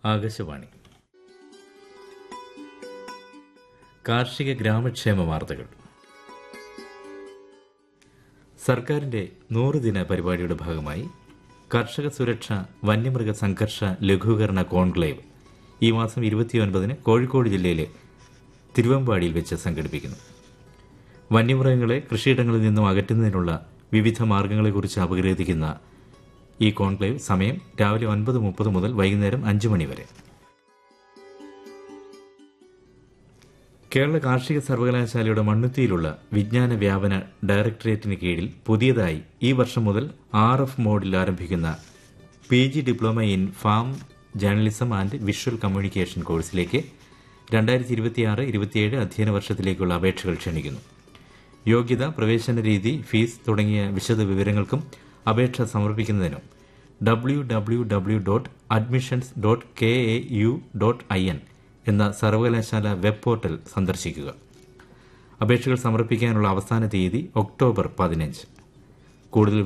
ആകാശവാണി കാർഷിക ഗ്രാമക്ഷേമ വാർത്തകൾ സർക്കാരിന്റെ നൂറുദിന പരിപാടിയുടെ ഭാഗമായി കർഷക സുരക്ഷ വന്യമൃഗ സംഘർഷ ലഘൂകരണ കോൺക്ലേവ് ഈ മാസം ഇരുപത്തിയൊൻപതിന് കോഴിക്കോട് ജില്ലയിലെ തിരുവമ്പാടിയിൽ വെച്ച് സംഘടിപ്പിക്കുന്നു വന്യമൃഗങ്ങളെ കൃഷിയിടങ്ങളിൽ നിന്നും അകറ്റുന്നതിനുള്ള വിവിധ മാർഗങ്ങളെക്കുറിച്ച് അപഗ്രഥിക്കുന്ന ഈ കോൺക്ലേവ് സമയം രാവിലെ ഒൻപത് മുപ്പത് മുതൽ വൈകുന്നേരം അഞ്ച് മണി വരെ കേരള കാർഷിക സർവകലാശാലയുടെ മണ്ണുത്തിയിലുള്ള വിജ്ഞാന വ്യാപന ഡയറക്ടറേറ്റിന് കീഴിൽ പുതിയതായി ഈ വർഷം മുതൽ ആർ എഫ് മോഡിൽ ആരംഭിക്കുന്ന P G diploma in farm journalism and visual communication കോഴ്സിലേക്ക് രണ്ടായിരത്തി ഇരുപത്തിയാറ് ഇരുപത്തിയേഴ് അധ്യയന വർഷത്തിലേക്കുള്ള അപേക്ഷകൾ ക്ഷണിക്കുന്നു യോഗ്യത പ്രവേശന രീതി ഫീസ് തുടങ്ങിയ വിശദ വിവരങ്ങൾക്കും അപേക്ഷ സമർപ്പിക്കുന്നതിനും W W W dot admissions dot K A U dot I N എന്ന സർവകലാശാല വെബ് പോർട്ടൽ സന്ദർശിക്കുക അപേക്ഷകൾ സമർപ്പിക്കാനുള്ള അവസാന തീയതി ഒക്ടോബർ പതിനഞ്ച് കൂടുതൽ